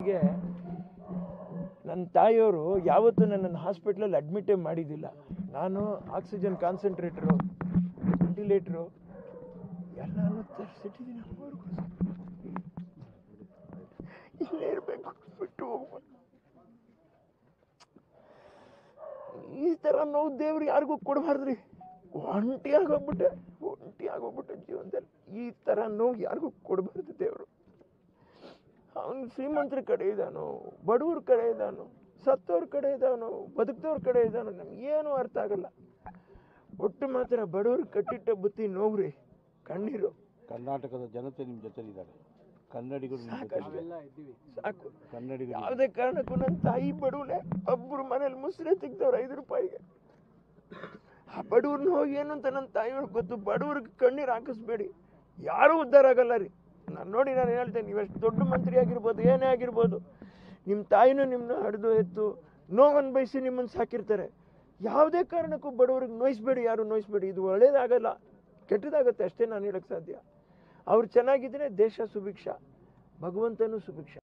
ಹೀಗೆ ನನ್ನ ತಾಯಿಯವರು ಯಾವತ್ತೂ ನನ್ನನ್ನು ಹಾಸ್ಪಿಟ್ಲಲ್ಲಿ ಅಡ್ಮಿಟೇ ಮಾಡಿದ್ದಿಲ್ಲ ನಾನು ಆಕ್ಸಿಜನ್ ಕಾನ್ಸಂಟ್ರೇಟ್ರು ವೆಂಟಿಲೇಟ್ರು ಎಲ್ಲನೂ ತರಿಸಿಟ್ಟಿದ್ದೀನಿ ಅವ್ರಿಗೋಸ್ಕರ ಇಲ್ಲೇ ಇರಬೇಕು ಬಿಟ್ಟು ಹೋಗ್ಬಾರ್ದು ಈ ಥರ ನೋವು ದೇವ್ರು ಯಾರಿಗೂ ಕೊಡಬಾರ್ದ್ರಿ ಒಂಟಿ ಆಗೋಗ್ಬಿಟ್ಟೆ ಒಂಟಿ ಆಗೋಗ್ಬಿಟ್ಟೆ ಜೀವನದಲ್ಲಿ ಈ ಥರ ನೋವು ಯಾರಿಗೂ ಕೊಡಬಾರ್ದು ದೇವರು ಅವನು ಶ್ರೀಮಂತರ ಕಡೆ ಇದ್ದಾನೋ ಬಡವ್ರ ಕಡೆ ಇದ್ದಾನೋ ಸತ್ತವ್ರ ಕಡೆ ಇದ್ದಾನೋ ಬದುಕ್ದವ್ರ ಕಡೆ ಇದ್ದಾನೋ ನಮ್ಗೇನು ಅರ್ಥ ಆಗಲ್ಲ ಒಟ್ಟು ಮಾತ್ರ ಬಡವ್ರಿಗೆ ಕಟ್ಟಿಟ್ಟ ಬುತ್ತಿ ನೋವ್ರಿ ಕಣ್ಣೀರು ಕರ್ನಾಟಕದ ಜನತೆ ನಿಮ್ಮ ಜೊತೆಲಿದ್ದಾರೆ ಕನ್ನಡಿಗರು ನಿಮ್ಮ ಜೊತೆಲಿದ್ದಾರೆ ಸಾಕು ಕನ್ನಡಿಗರು ಯಾವುದೇ ಕಾರಣಕ್ಕೂ ನನ್ನ ತಾಯಿ ಬಡವನೆ ಒಬ್ಬರು ಮನೇಲಿ ಮುಸ್ರೆ ತೆಗ್ದವ್ರು ಐದು ರೂಪಾಯಿಗೆ ಆ ಬಡವ್ರನ್ನ ಹೋಗಿ ಏನು ಅಂತ ನನ್ನ ತಾಯಿಯವ್ರಿಗೆ ಗೊತ್ತು ಬಡವ್ರಿಗೆ ಕಣ್ಣೀರು ಹಾಕಿಸ್ಬೇಡಿ ಯಾರೂ ಉದ್ಧಾರ ಆಗಲ್ಲ ರೀ ನಾನು ನೋಡಿ ನಾನು ಹೇಳ್ತೇನೆ ನೀವು ಎಷ್ಟು ದೊಡ್ಡ ಮಂತ್ರಿ ಆಗಿರ್ಬೋದು ಏನೇ ಆಗಿರ್ಬೋದು ನಿಮ್ಮ ತಾಯಿನೂ ನಿಮ್ಮನ್ನ ಹಡಿದು ಎತ್ತು ನೋವನ್ನು ಬಯಸಿ ನಿಮ್ಮನ್ನು ಸಾಕಿರ್ತಾರೆ ಯಾವುದೇ ಕಾರಣಕ್ಕೂ ಬಡವ್ರಿಗೆ ನೋಯಿಸ್ಬೇಡಿ ಯಾರು ನೋಯಿಸ್ಬೇಡಿ ಇದು ಒಳ್ಳೇದಾಗಲ್ಲ ಕೆಟ್ಟದಾಗತ್ತೆ ಅಷ್ಟೇ ನಾನು ಹೇಳಕ್ಕೆ ಸಾಧ್ಯ ಅವ್ರು ಚೆನ್ನಾಗಿದ್ರೆ ದೇಶ ಸುಭಿಕ್ಷ ಭಗವಂತನೂ ಸುಭಿಕ್ಷ